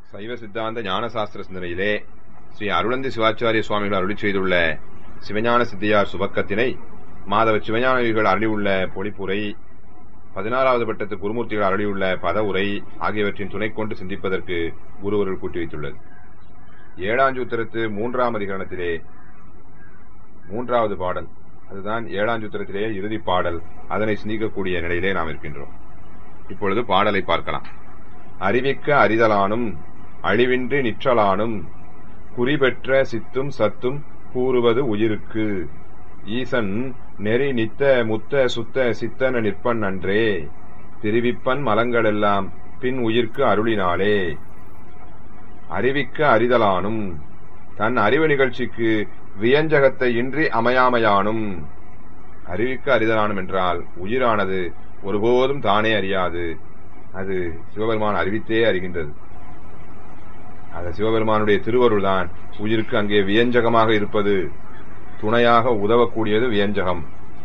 சைவ சித்தாந்த ஞானசாஸ்திர சிந்தனையிலே ஸ்ரீ அருளந்தி சிவாச்சாரிய சுவாமிகள் அருளி செய்துள்ள சிவஞான சித்தியார் சுபக்கத்தினை மாதவ சிவஞானிகள் அருளியுள்ள பொழிப்புரை பதினாறாவது பட்டத்து குருமூர்த்திகள் அருளியுள்ள பத உரை ஆகியவற்றின் துணை கொண்டு சிந்திப்பதற்கு குருவர்கள் கூட்டி வைத்துள்ளது ஏழாஞ்சூத்திரத்து மூன்றாம் அதிகரணத்திலே மூன்றாவது பாடல் அதுதான் ஏழாஞ்சூத்திரத்திலே இறுதி பாடல் அதனை சிந்திக்கக்கூடிய நிலையிலே நாம் இருக்கின்றோம் இப்பொழுது பாடலை பார்க்கலாம் அறிவிக்க அறிதலானும் அழிவின்றி நிற்றலானும் குறிபெற்ற சித்தும் சத்தும் கூறுவது உயிருக்கு ஈசன் நெறி நித்த முத்த சுத்த சித்தன நிற்பன் அன்றே பிரிவிப்பன் மலங்களெல்லாம் பின் உயிர்க்கு அருளினாலே அறிவிக்க அறிதலானும் தன் அறிவு நிகழ்ச்சிக்கு வியஞ்சகத்தை இன்றி அமையாமையானும் அறிவிக்க அறிதலானும் என்றால் உயிரானது ஒருபோதும் தானே அறியாது அது சிவபெருமான் அறிவித்தே அறிகின்றது அந்த சிவபெருமானுடைய திருவருள் தான் உயிருக்கு அங்கே வியஞ்சகமாக இருப்பது துணையாக உதவக்கூடியது வியஞ்சகம்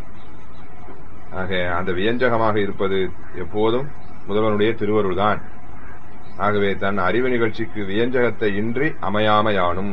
ஆக அந்த வியஞ்சகமாக இருப்பது எப்போதும் முதல்வனுடைய திருவருள் தான் ஆகவே தன் அறிவு நிகழ்ச்சிக்கு வியஞ்சகத்தை இன்றி அமையாமையானும்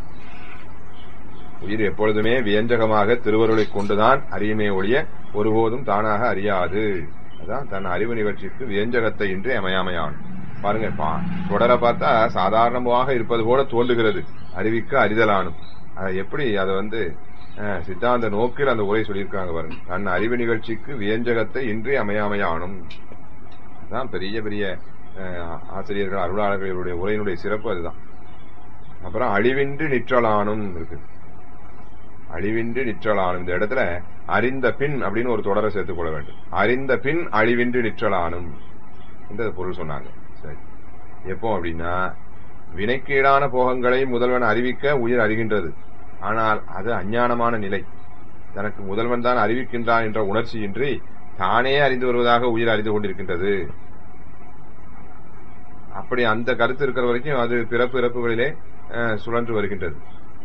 உயிர் எப்பொழுதுமே வியஞ்சகமாக திருவருளை கொண்டுதான் அறியுமே ஒழிய ஒருபோதும் தானாக அறியாது அதான் தன் அறிவு நிகழ்ச்சிக்கு வியஞ்சகத்தை இன்றி அமையாமையானும் பாருங்க தொடர பார்த்தா சாதாரணமாக இருப்பது போல தோன்றுகிறது அறிவிக்க அறிதலானும் அதை எப்படி அதை வந்து சித்தாந்த நோக்கில் அந்த உரை சொல்லியிருக்காங்க பாருங்க தன் அறிவு நிகழ்ச்சிக்கு வியஞ்சகத்தை இன்றி அமையாமையானும் தான் பெரிய பெரிய ஆசிரியர்கள் அருளாளர்களுடைய உரையினுடைய சிறப்பு அதுதான் அப்புறம் அழிவின்றி நிற்றலானும் இருக்கு அழிவின்றி நிற்றலானும் இந்த இடத்துல அறிந்த பின் அப்படின்னு ஒரு தொடரை சேர்த்துக் கொள்ள வேண்டும் அறிந்த பின் அழிவின்றி நிற்றலானும் இந்த பொருள் சொன்னாங்க சரி எப்போ அப்படின்னா வினைக்கீடான போகங்களை முதல்வன் அறிவிக்க உயிர் அறிகின்றது ஆனால் அது அஞ்ஞானமான நிலை தனக்கு முதல்வன் தான் அறிவிக்கின்றான் என்ற உணர்ச்சியின்றி தானே அறிந்து வருவதாக உயிர் அறிந்து கொண்டிருக்கின்றது அப்படி அந்த கருத்து இருக்கிற வரைக்கும் அது பிறப்பு இறப்புகளிலே சுழன்று வருகின்றது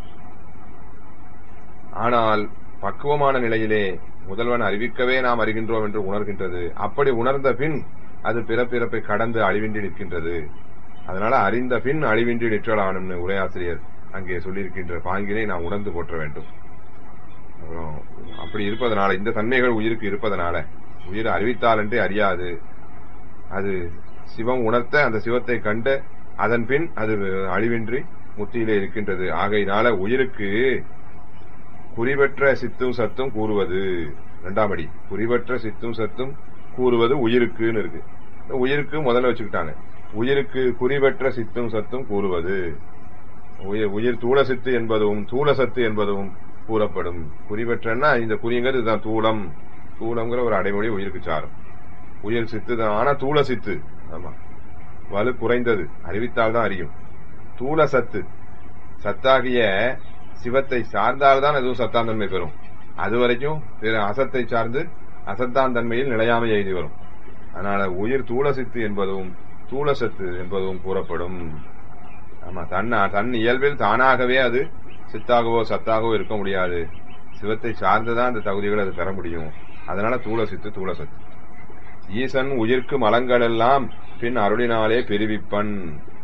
ஆனால் பக்குவமான நிலையிலே முதல்வன் அறிவிக்கவே நாம் அறிகின்றோம் என்று உணர்கின்றது அப்படி உணர்ந்த பின் அது பிறப்பிறப்பை கடந்து அழிவின்றி நிற்கின்றது அதனால அறிந்த பின் அழிவின்றி நிற்றலானும்னு உரையாசிரியர் அங்கே சொல்லியிருக்கின்ற பாங்கினை நாம் உணர்ந்து போற்ற வேண்டும் அப்புறம் அப்படி இருப்பதனால இந்த தன்மைகள் உயிருக்கு இருப்பதனால உயிர் அறிவித்தாலன்றே அறியாது அது சிவம் உணர்த்த அந்த சிவத்தை கண்டு அதன் பின் அது அழிவின்றி முத்தியிலே இருக்கின்றது ஆகையினால உயிருக்கு குறிபெற்ற சித்தும் சத்தும் கூறுவது இரண்டாம் அடி குறிபெற்ற சித்தும் சத்தும் கூறுவது உயிருக்குன்னு இருக்கு உயிருக்கு முதல்ல வச்சுக்கிட்டாங்க உயிருக்கு குறிபெற்ற சித்தும் சத்தும் கூறுவது உயிர் உயிர் தூள சித்து என்பதும் தூள சத்து என்பதும் கூறப்படும் குறிபெற்றன்னா இந்த குறிங்கிறது இதுதான் தூளம் தூளம்ங்கிற ஒரு அடைமொழி உயிருக்கு சாரும் உயிர் சித்து தான் ஆனா தூள சித்து ஆமா வலு குறைந்தது அறிவித்தால் தான் அறியும் தூள சத்து சத்தாகிய சிவத்தை சார்ந்தால்தான் எதுவும் சத்தான் தன்மை பெறும் அது வரைக்கும் அசத்தை சார்ந்து அசத்தான் தன்மையில் நிலையாமை எழுதி வரும் அதனால உயிர் தூளசித்து என்பதும் தூளசத்து என்பதும் கூறப்படும் ஆமா தன் தன் இயல்பில் தானாகவே அது சித்தாகவோ சத்தாகவோ இருக்க முடியாது சிவத்தை சார்ந்துதான் அந்த தகுதிகளை அது பெற முடியும் அதனால தூளசித்து தூளசத்து ஈசன் உயிர்க்கு மலங்கள் எல்லாம் பின் அருளினாலே பெருவிப்பன்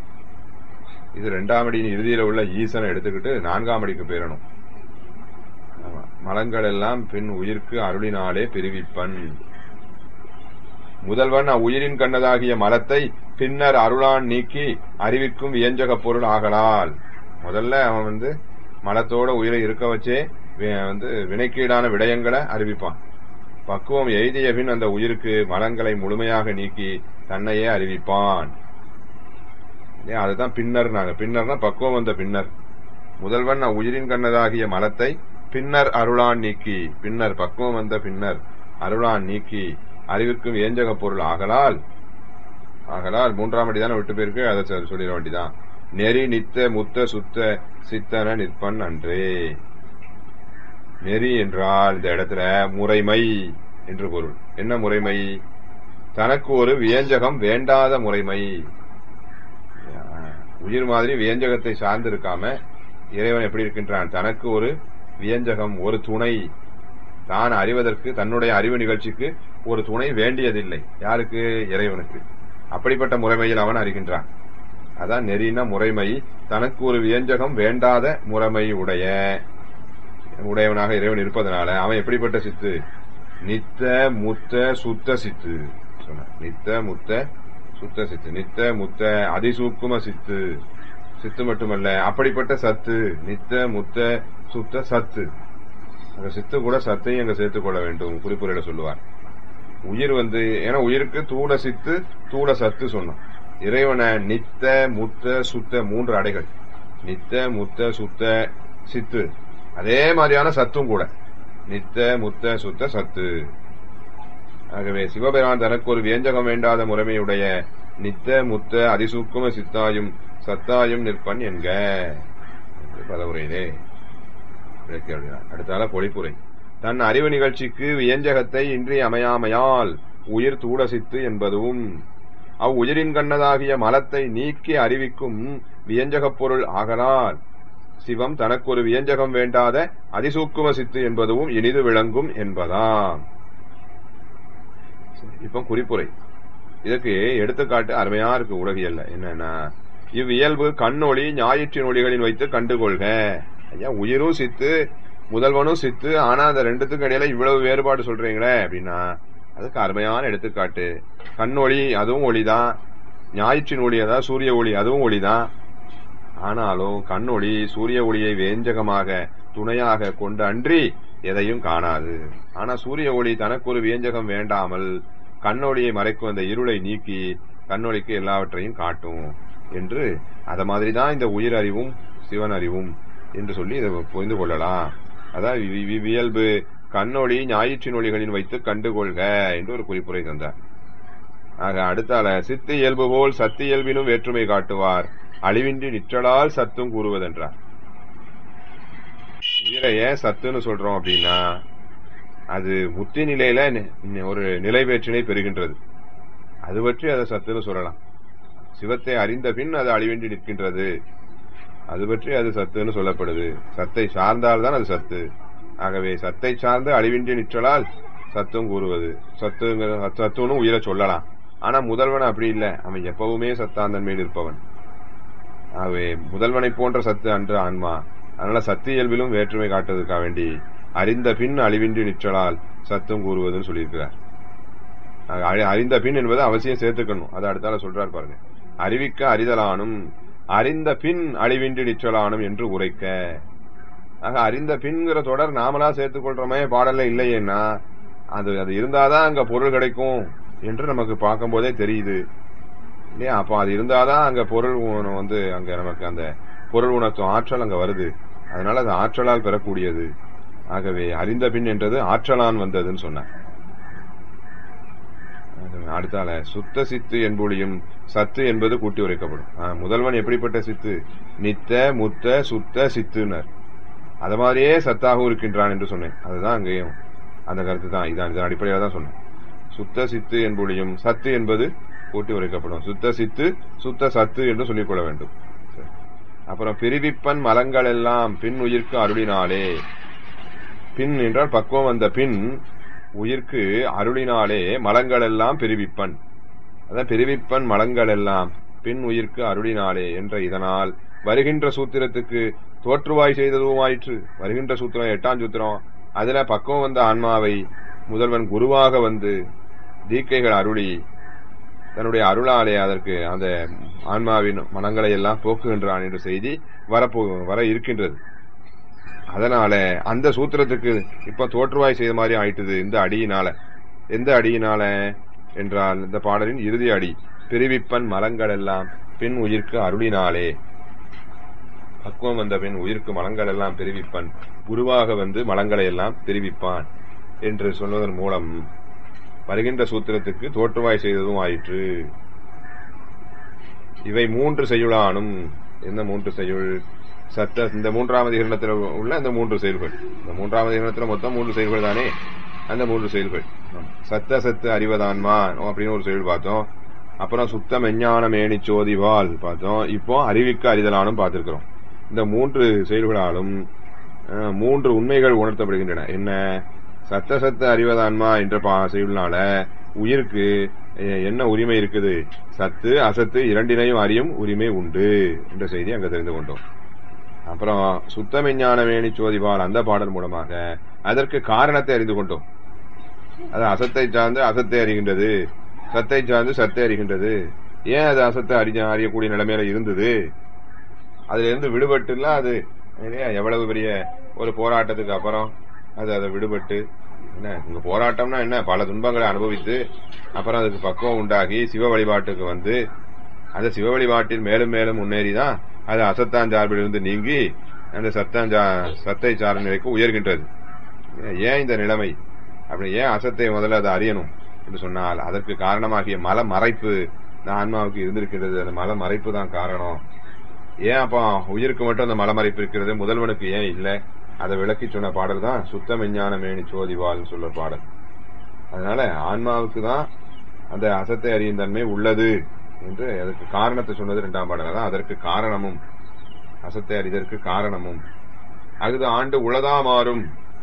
இது ரெண்டாம் அடியின் இறுதியில உள்ள ஈசனை எடுத்துக்கிட்டு நான்காம் அடிக்கு பேரணும் மலங்கள் எல்லாம் பின் உயிர்க்கு அருளினாலே பெருவிப்பன் முதல்வன் அவ்வுயிரின் கண்ணதாகிய மலத்தை பின்னர் அருளான் நீக்கி அறிவிக்கும் வியஞ்சக பொருள் ஆகலால் முதல்ல அவன் வந்து மலத்தோட உயிரை இருக்க வச்சே வந்து வினைக்கீடான விடயங்களை அறிவிப்பான் பக்குவம் எய்திய பின் அந்த உயிருக்கு மலங்களை முழுமையாக நீக்கி தன்னையே அறிவிப்பான் அதுதான் பின்னர் நாங்க பின்னர்னா பக்குவம் வந்த பின்னர் முதல்வன் உயிரின் கண்ணதாகிய மலத்தை பின்னர் அருளான் நீக்கி பின்னர் பக்குவம் வந்த பின்னர் அருளான் நீக்கி அறிவிக்கும் ஏஞ்சக பொருள் ஆகலால் ஆகலால் மூன்றாம் அடி தானே விட்டு போயிருக்கு அதை சொல்லிட வேண்டிதான் நெறி நித்த முத்த சுத்த சித்தன நிற்பன் அன்றே நெறி என்றால் இந்த இடத்துல முறைமை என்று பொருள் என்ன முறைமை தனக்கு ஒரு வியஞ்சகம் வேண்டாத முறைமை உயிர் மாதிரி வியஞ்சகத்தை சார்ந்து இருக்காம இறைவன் எப்படி இருக்கின்றான் தனக்கு ஒரு வியஞ்சகம் ஒரு துணை தான் அறிவதற்கு தன்னுடைய அறிவு நிகழ்ச்சிக்கு ஒரு துணை வேண்டியதில்லை யாருக்கு இறைவனுக்கு அப்படிப்பட்ட முறைமையில் அவன் அறிகின்றான் அதான் நெறின முறைமை தனக்கு ஒரு வியஞ்சகம் வேண்டாத முறைமை உடைய உடையவனாக இறைவன் இருப்பதனால அவன் எப்படிப்பட்ட சித்து நித்த முத்த சுத்த சித்து சொன்னார் நித்த முத்த சுத்த சித்து நித்த முத்த அதிசூக்கும சித்து சித்து மட்டுமல்ல அப்படிப்பட்ட சத்து நித்த முத்த சுத்த சத்து அந்த சித்து கூட சத்தையும் அங்க சேர்த்துக் கொள்ள வேண்டும் குறிப்புரையில சொல்லுவார் உயிர் வந்து ஏன்னா உயிருக்கு தூள சித்து தூள சத்து சொன்னான் இறைவனை நித்த முத்த சுத்த மூன்று அடைகள் நித்த முத்த சுத்த சித்து அதே மாதிரியான சத்தும் கூட நித்த முத்த சுத்த சத்து ஆகவே சிவபெருமான் தனக்கு ஒரு வியஞ்சகம் வேண்டாத முறைமையுடைய நித்த முத்த அதிசூக்கும சித்தாயும் சத்தாயும் நிற்பன் என்க பதவுரையிலே விளக்கி அருளினார். அடுத்தால பொழிப்புரை தன் அறிவு நிகழ்ச்சிக்கு வியஞ்சகத்தை இன்றி அமையாமையால் உயிர் தூடசித்து என்பதும் அவ் உயிரின் கண்ணதாகிய மலத்தை நீக்கி அறிவிக்கும் வியஞ்சகப் பொருள் ஆகலால் சிவம் தனக்கு ஒரு வியஞ்சகம் வேண்டாத அதிசூக்கும சித்து என்பதும் இனிது விளங்கும் என்பதாம் சரி, இப்ப குறிப்புரை இதுக்கு எடுத்துக்காட்டு அருமையா இருக்கு உலகியல்ல என்னன்னா இவ்வியல்பு கண்ணொளி ஞாயிற்றின் ஒளிகளில் வைத்து கண்டுகொள்க ஐயா உயிரும் சித்து முதல்வனும் சித்து ஆனா அந்த ரெண்டுத்துக்கும் இடையில இவ்வளவு வேறுபாடு சொல்றீங்களே அப்படின்னா அதுக்கு அருமையான எடுத்துக்காட்டு கண்ணொளி அதுவும் ஒளிதான் ஞாயிற்றின் ஒளி அதாவது சூரிய ஒளி அதுவும் ஒளிதான் ஆனாலும் கண்ணொளி சூரிய ஒளியை வேஞ்சகமாக துணையாக கொண்டு அன்றி எதையும் காணாது ஆனா சூரிய ஒளி தனக்கு ஒரு வியஞ்சகம் வேண்டாமல் கண்ணொளியை மறைக்கும் அந்த இருளை நீக்கி கண்ணொளிக்கு எல்லாவற்றையும் காட்டும் என்று அத மாதிரிதான் இந்த உயிர் அறிவும் சிவன் அறிவும் என்று சொல்லி இதை புரிந்து கொள்ளலாம் அதான் வி- வி- வியல்பு கண்ணொளி ஞாயிற்றின் ஒளிகளின் வைத்து கண்டுகொள்க என்று ஒரு குறிப்புரை தந்தார் ஆக அடுத்தால சித்து இயல்பு போல் சத்து இயல்பினும் வேற்றுமை காட்டுவார் அழிவின்றி நிற்றலால் சத்தும் கூறுவதென்றார் உயிரை ஏன் சத்துன்னு சொல்றோம் அப்படின்னா அது முத்தி நிலையில நி- நி- ஒரு நிலைவேற்றினை பெறுகின்றது அது பற்றி அதை சத்துன்னு சொல்லலாம் சிவத்தை அறிந்த பின் அது அழிவின்றி நிற்கின்றது அது பற்றி அது சத்துன்னு சொல்லப்படுது சத்தை சார்ந்தால்தான் அது சத்து ஆகவே சத்தை சார்ந்து அழிவின்றி நிற்றலால் சத்தும் கூறுவது சத்துங்கிற சத்துன்னு உயிரை சொல்லலாம் ஆனா முதல்வன் அப்படி இல்லை அவன் எப்பவுமே சத்தாந்தன்மையில் இருப்பவன் ஆகவே முதல்வனை போன்ற சத்து அன்று ஆன்மா அதனால சத்து இயல்பிலும் வேற்றுமை காட்டுவதற்காக வேண்டி அறிந்த பின் அழிவின்றி நிற்றலால் சத்தும் கூறுவதுன்னு சொல்லியிருக்கிறார் ஆக, அறி- அறிந்த பின் என்பது அவசியம் சேர்த்துக்கணும் அதை அடுத்தால சொல்றார் பாருங்க அறிவிக்க அறிதலானும் அறிந்த பின் அழிவின்றி நிற்றலானும் என்று உரைக்க ஆக அறிந்த பின்கிற தொடர் நாமளா சேர்த்துக் கொள்றோமே பாடல்ல இல்லையேன்னா அது அது இருந்தாதான் அங்க பொருள் கிடைக்கும் என்று நமக்கு பார்க்கும் போதே தெரியுது இல்லையா அப்போ அது இருந்தாதான் அங்க பொருள் உண- வந்து அங்க நமக்கு அந்த பொருள் உணர்த்தும் ஆற்றல் அங்க வருது அதனால அது ஆற்றலால் பெறக்கூடியது ஆகவே அறிந்த பின் என்றது ஆற்றலான் வந்ததுன்னு சொன்னார் ஆகவே அடுத்தால சுத்த சித்து என்பொழியும் சத்து என்பது கூட்டி உரைக்கப்படும் ஆ, முதல்வன் எப்படிப்பட்ட சித்து நித்த முத்த சுத்த சித்துனர் அது மாதிரியே சத்தாகவும் இருக்கின்றான் என்று சொன்னேன் அதுதான் அங்கேயும் அந்த கருத்து தான் இதான் இதன் அடிப்படையில் தான் சொன்னேன் சுத்த சித்து என்பொழியும் சத்து என்பது கூட்டி உரைக்கப்படும் சுத்த சித்து சுத்த சத்து என்று சொல்லிக் கொள்ள வேண்டும் சரி. அப்புறம் பிரிவிப்பன் மலங்கள் எல்லாம் பின் உயிர்க்கு அருளினாலே பின் என்றால் பக்குவம் வந்த பின் உயிர்க்கு அருளினாலே மலங்கள் எல்லாம் பிரிவிப்பன் அதான் பிரிவிப்பன் மலங்கள் எல்லாம் பின் உயிர்க்கு அருளினாலே என்ற இதனால் வருகின்ற சூத்திரத்துக்கு தோற்றுவாய் செய்ததுமாயிற்று வருகின்ற சூத்திரம் எட்டாம் சூத்திரம் அதுல பக்குவம் வந்த ஆன்மாவை முதல்வன் குருவாக வந்து தீக்கைகள் அருளி தன்னுடைய அருளாலே அதற்கு அந்த ஆன்மாவின் மனங்களை எல்லாம் போக்குகின்றான் என்ற செய்தி வரப்போ வர இருக்கின்றது அதனால அந்த சூத்திரத்துக்கு இப்ப தோற்றுவாய் செய்த மாதிரி ஆயிட்டுது இந்த அடியினால எந்த அடியினால என்றால் இந்த பாடலின் இறுதி அடி பிரிவிப்பன் மலங்கள் எல்லாம் பின் உயிர்க்கு அருளினாலே பக்குவம் வந்த பின் உயிர்க்கு மலங்கள் எல்லாம் பிரிவிப்பன் குருவாக வந்து மலங்களை எல்லாம் பிரிவிப்பான் என்று சொல்வதன் மூலம் வருகின்ற சூத்திரத்துக்கு தோற்றுவாய் செய்ததும் ஆயிற்று இவை மூன்று செய்யுளானும் என்ன மூன்று செய்யுள் சத்த இந்த மூன்றாவது இரணத்தில் உள்ள அந்த மூன்று செயல்கள் இந்த மூன்றாவது இரணத்தில் மொத்தம் மூன்று செயல்கள் தானே அந்த மூன்று செயல்கள் ஆமா. சத்த சத்து அறிவதான்மா அப்படின்னு ஒரு செயல் பார்த்தோம் அப்புறம் சுத்த மெஞ்ஞான மேனி சோதிவால் பார்த்தோம் இப்போ அறிவிக்க அறிதலானும் பார்த்திருக்கிறோம் இந்த மூன்று செயல்களாலும் அஹ், மூன்று உண்மைகள் உணர்த்தப்படுகின்றன என்ன சத்த சத்த அறிவதான்மா என்ற பா- செயல்னால உயிருக்கு அஹ், என்ன உரிமை இருக்குது சத்து அசத்து இரண்டினையும் அறியும் உரிமை உண்டு என்ற செய்தி அங்க தெரிந்து கொண்டோம் அப்புறம் சுத்த விஞ்ஞான வேணி சோதிபால் அந்த பாடல் மூலமாக அதற்கு காரணத்தை அறிந்து கொண்டோம் அது அசத்தை சார்ந்து அசத்தை அறிகின்றது சத்தை சார்ந்து சத்தை அறிகின்றது ஏன் அது அசத்தை அறிஞ்ச அறியக்கூடிய நிலைமையில இருந்தது அதுல இருந்து விடுபட்டுல அது இல்லையா, எவ்வளவு பெரிய ஒரு போராட்டத்துக்கு அப்புறம் அது அதை விடுபட்டு என்ன இங்க போராட்டம்னா என்ன பல துன்பங்களை அனுபவித்து அப்புறம் அதுக்கு பக்குவம் உண்டாகி சிவ வழிபாட்டுக்கு வந்து அந்த சிவ வழிபாட்டில் மேலும் மேலும் முன்னேறிதான் அது அசத்தான் சார்பிலிருந்து நீங்கி அந்த சத்தான் சா- சத்தை சார்ந்த நிலைக்கு உயர்கின்றது ஏன் இந்த நிலைமை அப்படி ஏன் அசத்தை முதல்ல அதை அறியணும் என்று சொன்னால் அதற்கு காரணமாகிய மல மறைப்பு இந்த ஆன்மாவுக்கு இருந்திருக்கிறது அந்த மல மறைப்பு தான் காரணம் ஏன் அப்ப உயிருக்கு மட்டும் அந்த மல மறைப்பு இருக்கிறது முதல்வனுக்கு ஏன் இல்ல அதை விளக்கி சொன்ன பாடல் தான் சுத்த விஞ்ஞான மேனி சோதிவாள்னு சொல்ற பாடல் அதனால ஆன்மாவுக்கு தான் அந்த அசத்தை அறியும் தன்மை உள்ளது என்று அதற்கு காரணத்தை சொன்னது இரண்டாம் பாடல் தான் அதற்கு காரணமும் அசத்தை அறிதற்கு காரணமும் அகுது ஆண்டு உளதா மாறும்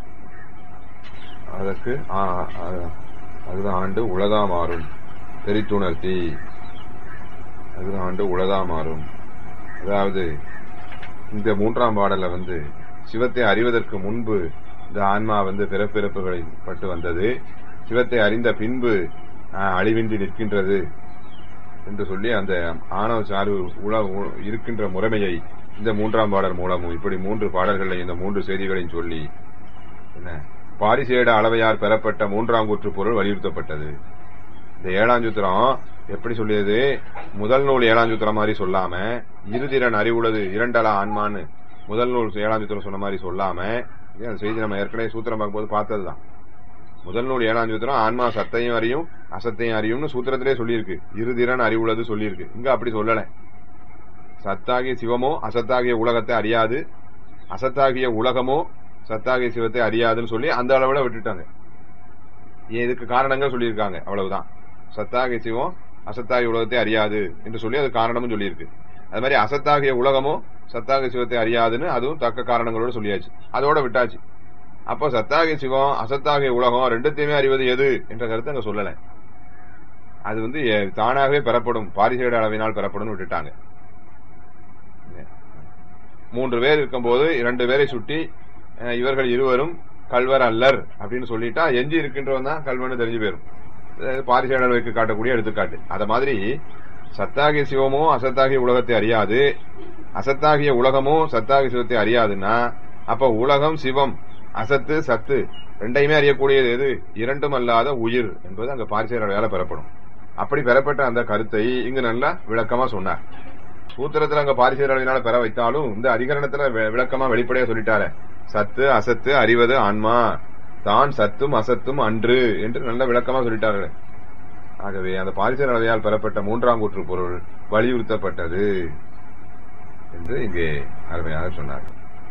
அதற்கு ஆ- ஆ- அகுது ஆண்டு உளதா மாறும் தெரித்துணர்த்தி அகுது ஆண்டு உளதா மாறும் அதாவது இந்த மூன்றாம் பாடல்ல வந்து சிவத்தை அறிவதற்கு முன்பு இந்த ஆன்மா வந்து பிறப்பிறப்புகளில் பட்டு வந்தது சிவத்தை அறிந்த பின்பு ஆஹ், அழிவின்றி நிற்கின்றது என்று சொல்லி அந்த ஆணவ சார்பு உல உ- இருக்கின்ற முறைமையை இந்த மூன்றாம் பாடல் மூலமும் இப்படி மூன்று பாடல்களை இந்த மூன்று செய்திகளையும் சொல்லி என்ன பாரிசேட அளவையார் பெறப்பட்ட மூன்றாம் கூற்று பொருள் வலியுறுத்தப்பட்டது இந்த ஏழாஞ்சூத்திரம் எப்படி சொல்லியது முதல் நூல் ஏழாஞ்சூத்திரம் மாதிரி சொல்லாம இருதிறன் அறிவுள்ளது இரண்டலா ஆன்மான்னு முதல் நூல் ஏழாஞ்சூத்திரம் சொன்ன மாதிரி சொல்லாம இது அந்த செய்தி நம்ம ஏற்கனவே சூத்திரம் பார்க்கும்போது பார்த்ததுதான் முதல் நூல் ஏழாஞ்சூத்திரம் ஆன்மா சத்தையும் அறியும் அசத்தையும் அறியும்னு சூத்திரத்திலே சொல்லியிருக்கு இருதிறன் அறிவுள்ளது சொல்லியிருக்கு இங்க அப்படி சொல்லல சத்தாகிய சிவமோ அசத்தாகிய உலகத்தை அறியாது அசத்தாகிய உலகமோ சத்தாகிய சிவத்தை அறியாதுன்னு சொல்லி அந்த அளவுல விட்டுட்டாங்க ஏன் இதுக்கு காரணங்கள் சொல்லியிருக்காங்க அவ்வளவுதான் சத்தாகிய சிவம் அசத்தாகிய உலகத்தை அறியாது என்று சொல்லி அது காரணமும் சொல்லியிருக்கு அது மாதிரி அசத்தாகிய உலகமோ சத்தாகிய சிவத்தை அறியாதுன்னு அதுவும் தக்க காரணங்களோட சொல்லியாச்சு அதோட விட்டாச்சு அப்போ சத்தாகிய சிவம் அசத்தாகிய உலகம் ரெண்டுத்தையுமே அறிவது எது என்ற கருத்தை அங்க சொல்லல அது வந்து எ- தானாகவே பெறப்படும் பாரிசேட அளவினால் பெறப்படும் விட்டுட்டாங்க மூன்று பேர் இருக்கும்போது இரண்டு பேரை சுட்டி அஹ், இவர்கள் இருவரும் கல்வர் அல்லர் அப்படின்னு சொல்லிட்டா எஞ்சி இருக்கின்றவன் தான் கல்வன்னு தெரிஞ்சு போயிரும் இது பாரிசேடர் வைக்க காட்டக்கூடிய எடுத்துக்காட்டு அத மாதிரி சத்தாகிய சிவமோ அசத்தாகிய உலகத்தை அறியாது அசத்தாகிய உலகமோ சத்தாகிய சிவத்தை அறியாதுன்னா அப்ப உலகம் சிவம் அசத்து சத்து ரெண்டையுமே அறியக்கூடியது எது இரண்டும் அல்லாத உயிர் என்பது அங்க பாரிசேடரால பெறப்படும் அப்படி பெறப்பட்ட அந்த கருத்தை இங்கு நல்லா விளக்கமா சொன்னார் சூத்திரத்துல அங்க பாரிசேரவினால பெற வைத்தாலும் இந்த அதிகரணத்துல வி- விளக்கமா வெளிப்படையா சொல்லிட்டாரு சத்து அசத்து அறிவது ஆன்மா தான் சத்தும் அசத்தும் அன்று என்று நல்ல விளக்கமா சொல்லிட்டாரு ஆகவே அந்த பாரிசேர அளவையால் பெறப்பட்ட மூன்றாம் கூற்று பொருள் வலியுறுத்தப்பட்டது என்று இங்கே அருமையாக சொன்னார்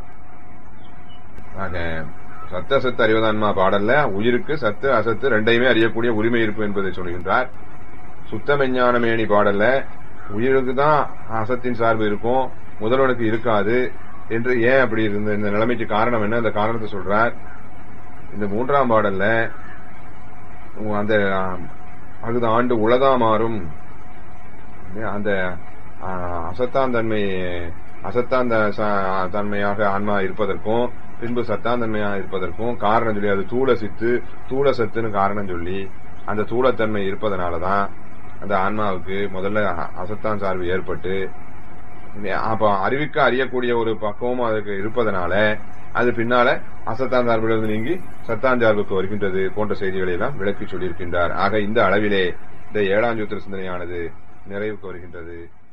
ஆக சத்து அசத்து அறிவதான்மா பாடல்ல உயிருக்கு சத்து அசத்து ரெண்டையுமே அறியக்கூடிய உரிமை இருப்பு என்பதை சொல்கின்றார் சுத்த மெஞ்ஞானமேனி பாடல்ல உயிருக்கு தான் அசத்தின் சார்பு இருக்கும் முதல்வனுக்கு இருக்காது என்று ஏன் அப்படி இருந்த இந்த நிலைமைக்கு காரணம் என்ன அந்த காரணத்தை சொல்றார் இந்த மூன்றாம் பாடல்ல உ- அந்த ஆம், அகுத ஆண்டு உளதா மாறும் அந்த ஆ, அசத்தான் தன்மை அசத்தான் த- ச- தன்மையாக ஆன்மா இருப்பதற்கும் பின்பு சத்தான் தன்மையாக இருப்பதற்கும் காரணம் சொல்லி அது தூள சித்து தூள சத்துன்னு காரணம் சொல்லி அந்த தூளத்தன்மை இருப்பதனாலதான் அந்த ஆன்மாவுக்கு முதல்ல அ- அசத்தான் சார்பு ஏற்பட்டு அப்ப அறிவிக்க அறியக்கூடிய ஒரு பக்குவமும் அதுக்கு இருப்பதனால அது பின்னால அசத்தான் சார்பிலிருந்து நீங்கி சத்தான் சார்புக்கு வருகின்றது போன்ற செய்திகளை எல்லாம் விளக்கி சொல்லியிருக்கின்றார் ஆக இந்த அளவிலே இந்த ஏழாம் சூத்திர சிந்தனையானது நிறைவுக்கு வருகின்றது